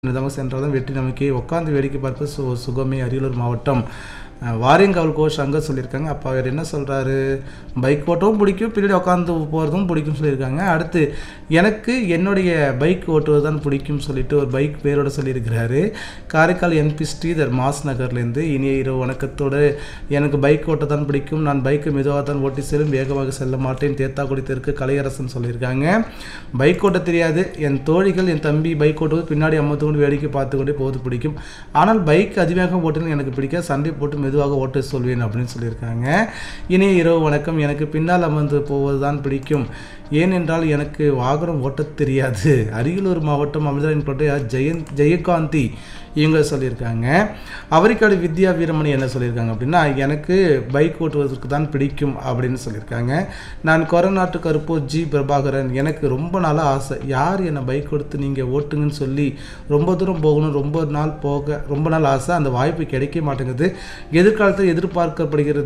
நிதமாக சென்றாலும் வெற்றி நமக்கே உட்காந்து வேடிக்கை பார்ப்பது சு சுகமே அரியலூர் மாவட்டம் அஹ், வாரியங்காவல் கோஷ் அங்கே சொல்லியிருக்காங்க அப்போ அவர் என்ன சொல்கிறாரு பைக் ஓட்டவும் பிடிக்கும் பின்னாடி உட்காந்து போகிறதும் பிடிக்கும் சொல்லியிருக்காங்க அடுத்து எனக்கு என்னுடைய பைக் ஓட்டுவது தான் பிடிக்கும் சொல்லிட்டு ஒரு பைக் பேரோட சொல்லியிருக்கிறாரு காரைக்கால் என்பி ஸ்ரீதர் மாஸ் நகர்லேருந்து இனிய இரவு வணக்கத்தோடு எனக்கு பைக் ஓட்ட தான் பிடிக்கும் நான் பைக்கை மெதுவாக தான் ஓட்டி செல்லும் வேகமாக செல்ல மாட்டேன் தேத்தாக்குடி தெற்கு கலையரசன் சொல்லியிருக்காங்க பைக் ஓட்ட தெரியாது என் தோழிகள் என் தம்பி பைக் ஓட்டுவது பின்னாடி அமர்ந்து கொண்டு வேடிக்கை பார்த்து கொண்டே போவது பிடிக்கும் ஆனால் பைக் அதிவேகம் ஓட்டினால் எனக்கு பிடிக்க சண்டை போட்டு மெதுவாக ஓட்ட சொல்வேன் அப்படின்னு சொல்லியிருக்காங்க இனிய இரவு வணக்கம் எனக்கு பின்னால் அமர்ந்து போவது தான் பிடிக்கும் ஏனென்றால் எனக்கு வாகனம் ஓட்டத் தெரியாது அரியலூர் மாவட்டம் அமிர்தரின் கோட்டை ஜெயந்த் ஜெயகாந்தி இவங்க சொல்லியிருக்காங்க அவரிக்காடு வித்யா வீரமணி என்ன சொல்லியிருக்காங்க அப்படின்னா எனக்கு பைக் ஓட்டுவதற்கு தான் பிடிக்கும் அப்படின்னு சொல்லியிருக்காங்க நான் கொரநாட்டு கருப்போ ஜி பிரபாகரன் எனக்கு ரொம்ப நாளாக ஆசை யார் என்னை பைக் கொடுத்து நீங்கள் ஓட்டுங்கன்னு சொல்லி ரொம்ப தூரம் போகணும் ரொம்ப நாள் போக ரொம்ப நாள் ஆசை அந்த வாய்ப்பு கிடைக்க மாட்டேங்குது எதிர்காலத்தில் எதிர்பார்க்கப்படுகிறது